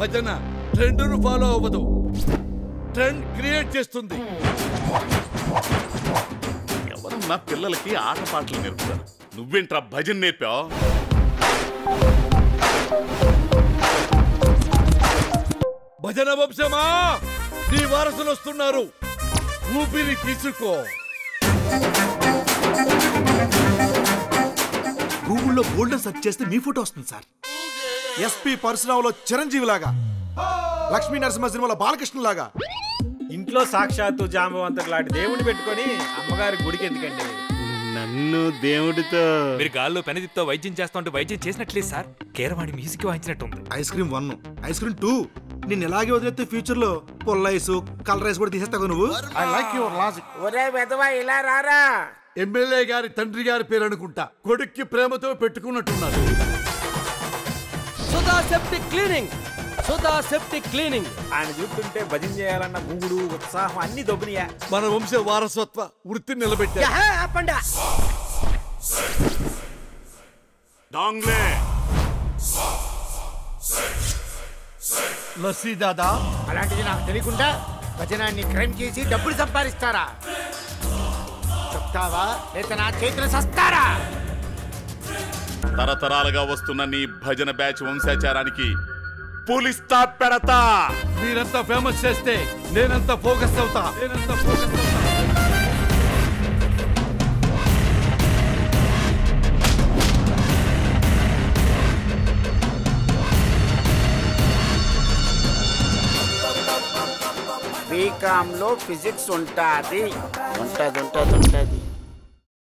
భజన ట్రెండ్ ను ఫాలో అవ్వదు ట్రెండ్ క్రియేట్ చేస్తుంది ఎవరన్నా పిల్లలకి ఆట పాటలు నేర్పుతారు నువ్వేంట్రా భజన నేర్పావు భజన వంశమా నీ వారసులు వస్తున్నారు ఊపిరి తీసుకో గూగుల్లో గోల్డెన్ సెర్చ్ చేస్తే మీ ఫోటో వస్తుంది సార్ ఎస్పి పరశురావులో చిరంజీవి లాగా లక్ష్మీ నరసింహ సినిమాలో బాలకృష్ణ లాగా ఇంట్లో సాక్షాత్తు జాంబవంతుడు లాంటి దేవుడిని పెట్టుకొని అమ్మగారి గుడికి ఎందుకండి నన్ను దేవుడితో మీరు గాల్లో పెనదిప్తో వైద్యం చేస్తా ఉంటే వైద్యం చేసినట్లేదు సార్ కేరవాణి మ్యూజిక్ వాయించినట్టుంది ice cream one ice cream two నిన్ను ఎలాగే వదిలేస్తే ఫ్యూచర్ లో పొల్ల ఐస్ కలర్ ఐస్ కూడా తీసేస్తావు నువ్వు ఐ లైక్ యువర్ లాజిక్ ఒరే వెధవా ఇలా రారా ఎమ్మెల్యే గారి తండ్రి గారి పేరు అనుకుంటా కొడుక్కి ప్రేమతో పెట్టుకున్నట్టున్నారు Sudha septic cleaning Sudha septic cleaning ఆయన చూస్తుంటే భజన చేయాలన్న మూడు ఉత్సాహం అన్ని దొబ్బినాయా మన వంశ వారసత్వ వృత్తిని నిలబెట్టారు ఆపండా డాంగ్లే లస్సీ దాదా అలాంటిది నాకు తెలియకుండా భజనాన్ని క్రైమ్ చేసి డబ్బులు సంపాదిస్తారా చెప్తావా లేక నా చేతులు సస్తారా తరతరాలుగా వస్తున్న నీ భజన బ్యాచ్ వంశాచారానికి పోలీస్ స్టాప్ పెడతా మీరంతా ఫేమస్ చేస్తే నేనంతా ఫోకస్ అవుతా నేనంతా ఫోకస్ అవుతా బీకామ్ లో ఫిజిక్స్ ఉంటాది ఉంటది ఉంటది ఉంటది